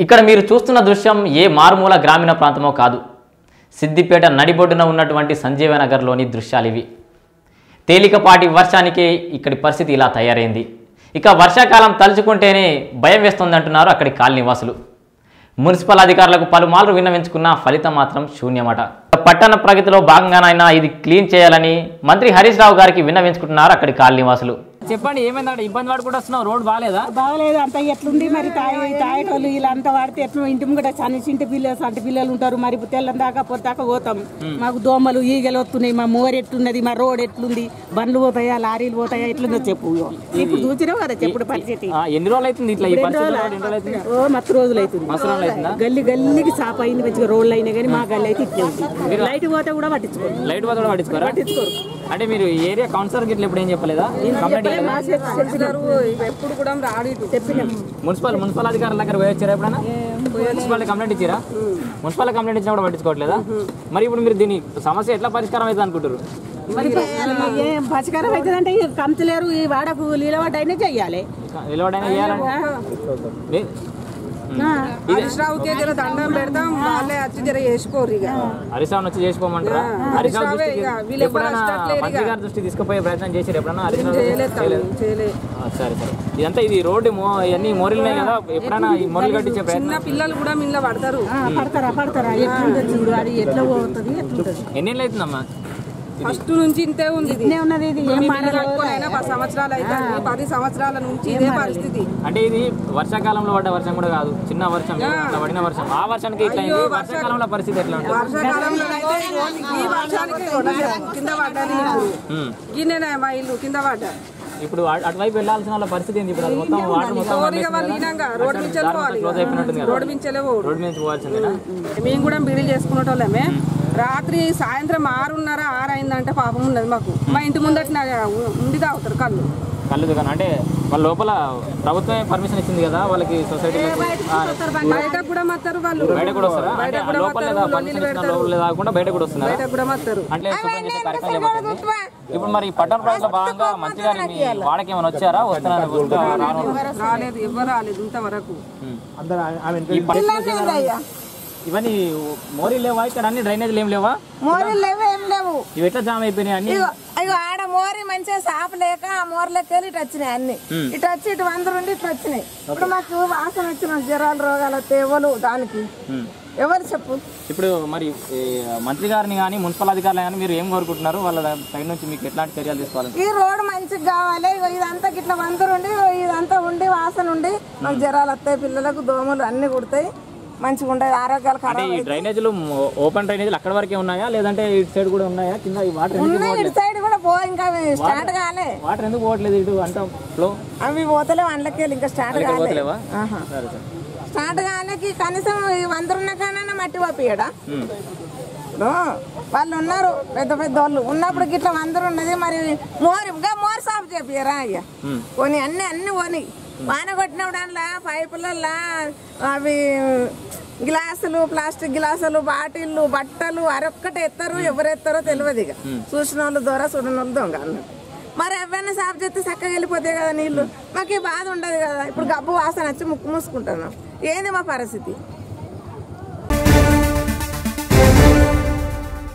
ఇక్కడ మీరు చూస్తున్న దృశ్యం ఏ మారుమూల గ్రామీణ ప్రాంతమో కాదు సిద్దిపేట నడిబొడ్డున ఉన్నటువంటి సంజీవ నగర్లోని దృశ్యాలు ఇవి తేలికపాటి వర్షానికి ఇక్కడి పరిస్థితి ఇలా తయారైంది ఇక వర్షాకాలం తలుచుకుంటేనే భయం వేస్తుందంటున్నారు అక్కడి కాలనీవాసులు మున్సిపల్ అధికారులకు పలుమార్లు విన్నవించుకున్న ఫలితం మాత్రం శూన్యమట పట్టణ ప్రగతిలో భాగంగానైనా ఇది క్లీన్ చేయాలని మంత్రి హరీష్ రావు గారికి విన్నవించుకుంటున్నారు అక్కడి కాలనీవాసులు చెప్పండి ఏమైందంటే ఇబ్బంది పడుకుంటూ వస్తున్నావు రోడ్ బాగాలేదా బాగలేదు అంత ఎట్లుంది మరి తాయి తాయేటోళ్ళు ఇలా అంతా వాడితే ఎట్లా ఇంటి ముంగట సన్న చింటి పిల్లలు సంటి పిల్లలు ఉంటారు మరి తెల్లం దాకా పొద్దాకా పోతాం మాకు దోమలు ఈగలు వస్తున్నాయి మా మోరు ఎట్లున్నది మా రోడ్ ఎట్లుంది బండ్లు పోతాయా లారీలు పోతాయా ఎట్లుందో చెప్పు ఇప్పుడు చూసినావు కదా చెప్పుడు పరిస్థితి ఆ, ఎన్ని రోజులు అవుతుంది ఇట్లా ఈ పరిస్థితి ఎన్ని రోజులు అవుతుంది ఓ మత్తు రోజులు అవుతుంది మస్తు రోజులు అవుతుందా గల్లి గల్లికి సాప అయింది మంచిగా రోడ్లు అయినా కానీ మా గల్లి అయితే ఇట్లే ఉంది లైట్ పోతే కూడా పట్టించుకోరు లైట్ పోతే కూడా పట్టించుకోరా పట్టించుకోరు అంటే మీరు ఏరియా కౌన్సిలర్ గిట్ల ఎప్పుడు ఏం చెప్పలేదా కంప్లైంట్ చేయలేదా? మా చేతి చెప్పినారు ఎప్పుడు కూడా రాడు చెప్పినాం మున్సిపల్ మున్సిపల్ అధికారుల దగ్గర పోయి వచ్చారా ఎప్పుడైనా మున్సిపల్ కంప్లైంట్ ఇచ్చారా మున్సిపల్ కంప్లైంట్ ఇచ్చినా కూడా పట్టించుకోవట్లేదా మరి ఇప్పుడు మీరు దీని సమస్య ఎట్లా పరిష్కారం అవుతుంది అనుకుంటారు మరి ఏం పరిష్కారం అవుతుందంటే ఇక కంతులేరు ఈ వాడకు లీలవాడ అయినా చెయ్యాలి నిలబడైనా చేయాలంటే మీ- హరీష్ రావుకే జర దండం పెడతాం వాళ్ళే వచ్చి జర చేసుకోరు ఇక హరీష్ రావు వచ్చి చేసుకోమంటారా హరీష్ రావు రావే దృష్టికి ఇక, వీళ్ళు ఎప్పుడైనా ఎవరు వచ్చేట్లేరు మంత్రి గారి దృష్టికి తీసుకుపోయే ప్రయత్నం చేశారు ఎప్పుడైనా హరీష్ రావు చేయలేదు చేయలేదు తమ్ముడు, చేయలేదు ఆ, సరే సరే ఇదంతా ఇది రోడ్డు మో ఇవన్నీ మోరీలున్నాయి కదా ఎప్పుడైనా ఈ మోరీలు కట్టించే ప్రయత్నం చిన్న పిల్లలు కూడా మిల్ల పడతారు ఆ, పడతారా పడతారా ఎట్లుంటుంది చూడు అది ఎట్లా పోతుంది ఎట్లుంటుంది ఎన్ని ఏళ్ళు అవుతుందమ్మా ఫస్ట్ నుంచి ఇంతే ఉంది ఇది ఇట్నే ఉన్నది ఇది ఏం పిల్లలు కట్టుకొని అయినా పది సంవత్సరాలు అయితే పది సంవత్సరాల నుంచి ఇదే పరిస్థితి అంటే ఇది వర్షాకాలంలో పడ్డ వర్షం కూడా కాదు చిన్న వర్షం అట్లా పడిన వర్షం ఆ వర్షానికి ఇట్లా అయింది వర్షాకాలంలో పరిస్థితి ఎట్లా ఉంటుంది వర్షాకాలంలో అయితే ఈ వర్షానికి కూడా కింద పడ్డది ఉమ్. గిన్నెనే మా ఇల్లు కింద పడ్డా ఇప్పుడు అటు- అటువైపు వెళ్ళాల్సిన వాళ్ళ పరిస్థితి ఏంది ఇప్పుడు అది మొత్తం వాటర్ మొత్తం కోరిక వాళ్ళు ఈనంగా రోడ్డు నుంచి వెళ్ళిపోవాలి క్లోజ్ అయిపోయినట్టుంది కదా రోడ్డు నుంచి వెళ్ళిపోరు రోడ్డు నుంచి పోవాల్సిందేనా మేము కూడా బీడీలు చేసుకునేటోళ్ళమే రాత్రి సాయంత్రం ఆరున్నర ఆరు అయిందంటే పాపం ఉన్నది మాకు మా ఇంటి ముందట ఉండి తాగుతారు కళ్ళు కళ్ళు దుకాణం అంటే వాళ్ళ లోపల ప్రభుత్వమే పర్మిషన్ ఇచ్చింది కదా వాళ్ళకి సొసైటీ బయటకు కూడా మత్తారు వాళ్ళు బయట కూడా వస్తారా అంటే ఆ లోపల లేదా పర్మిషన్ ఇచ్చిన లోపల కాకుండా బయట కూడా వస్తున్నారా బయటకు కూడా మత్తారు అంటే శుభ్రం చేసే కార్యక్రమం చేపట్టింది ఇప్పుడు మరి ఈ పట్టణ ప్రాంతంలో భాగంగా మంచి గారి మీ వాడకి ఏమైనా వచ్చారా వస్తున్నారు వస్తా- రాను రాలేదు ఎవరు రాలేదు ఇంతవరకు ఈ పరిస్థితి ఇవన్నీ మోరీ లేవా ఇక్కడ అన్ని డ్రైనేజీలు ఏం లేవా మోరీలు లేవు ఏం లేవు ఇవి ఎట్లా జామ్ అయిపోయినాయి అన్ని ఇగో ఇగో ఆడ మోరి మంచిగా సాపు లేక ఆ మోర్లోకి వెళ్ళి ఇటు వచ్చినాయి అన్ని ఇటు వచ్చి ఇటు వంద నుండి ఇటు వచ్చినాయి ఇప్పుడు మాకు వాసన వచ్చిన జ్వరాలు రోగాలు వస్తే ఎవరు దానికి ఉమ్. ఎవరు చెప్పు ఇప్పుడు మరి ఈ మంత్రి గారిని కానీ మున్సిపల్ అధికారులు కానీ మీరు ఏం కోరుకుంటున్నారు వాళ్ళ సైడ్ నుంచి మీకు ఎట్లాంటి చర్యలు తీసుకోవాలి ఈ రోడ్డు మంచిగా కావాలి ఇగో ఇదంతా గిట్ల వందరుండి ఇదంతా ఉండి వాసన ఉండి మాకు జ్వరాలు వస్తాయి పిల్లలకు దోమలు అన్ని కుడతాయి మంచిగా ఉంటాయి ఆరోగ్యాలు అంటే ఖరాబ్ ఈ డ్రైనేజీలు ఓపెన్ డ్రైనేజీలు అక్కడ వరకే ఉన్నాయా లేదంటే ఇటు సైడ్ కూడా ఉన్నాయా కింద ఈ వాటర్ ఎందుకు ఉన్నాయి ఇటు సైడ్ కూడా పో ఇంకా స్టార్ట్ కాలే వాటర్ ఎందుకు పోవట్లేదు ఇటు అంతా ఫ్లో అవి పోతలేవు అందులోకి ఇంకా స్టార్ట్ కాలే పోతలేవా ఆహా. సరే సరే స్టార్ట్ కాలేకి కనీసం ఈ వంద ఉన్న కానైనా మట్టి పంపియడా ఉమ్. ఇప్పుడు వాళ్ళు ఉన్నారు పెద్ద పెద్ద వాళ్ళు ఉన్నప్పుడు గిట్ల అందరూ ఉన్నది మరి మోరి ఇంకా మోరి సాఫ్ చేపియరా అయ్యా పోనీ అన్ని అన్ని పోనీ వాన కొట్టినప్పుడల్లా పైపులల్లా అవి గ్లాసులు ప్లాస్టిక్ గ్లాసులు బాటిళ్ళు బట్టలు అరొక్కటి ఎత్తారు ఎవరు ఎత్తారో తెలియదు ఇక చూసిన వాళ్ళు దొర చూడని వాళ్ళు దొంగ అన్నట్టు. మరి అవన్నీ సాఫ్ చేస్తే చక్కగా వెళ్ళిపోతాయి కదా నీళ్లు మాకు ఈ బాధ ఉండదు కదా ఇప్పుడు గబ్బు వాసన వచ్చి ముక్కు మూసుకుంటున్నాం ఏంది మా పరిస్థితి